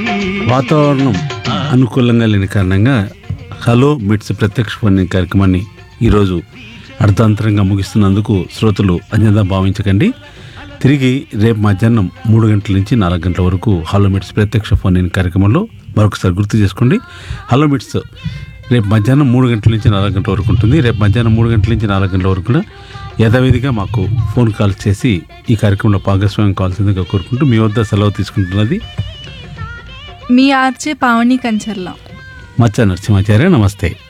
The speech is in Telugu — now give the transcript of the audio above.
వాతావరణం అనుకూలంగా లేని కారణంగా హలో మిట్స్ ప్రత్యక్ష ఫోన్ కార్యక్రమాన్ని ఈరోజు అర్ధాంతరంగా ముగిస్తున్నందుకు శ్రోతలు అన్యదా భావించకండి తిరిగి రేపు మధ్యాహ్నం మూడు గంటల నుంచి నాలుగు గంటల వరకు హలో మిట్స్ ప్రత్యక్ష ఫోన్ ఇన్ కార్యక్రమంలో మరొకసారి గుర్తు చేసుకోండి హలో మిట్స్ రేపు మధ్యాహ్నం మూడు గంటల నుంచి నాలుగు గంటల వరకు ఉంటుంది రేపు మధ్యాహ్నం మూడు గంటల నుంచి నాలుగు గంటల వరకు కూడా యథావిధిగా మాకు ఫోన్ కాల్ చేసి ఈ కార్యక్రమంలో భాగస్వామ్యం కావాల్సిందిగా కోరుకుంటూ మీ వద్ద సెలవు తీసుకుంటున్నది మీ ఆర్చే పావని కంచర్ల మచ్చ నరసింహాచార్య నమస్తే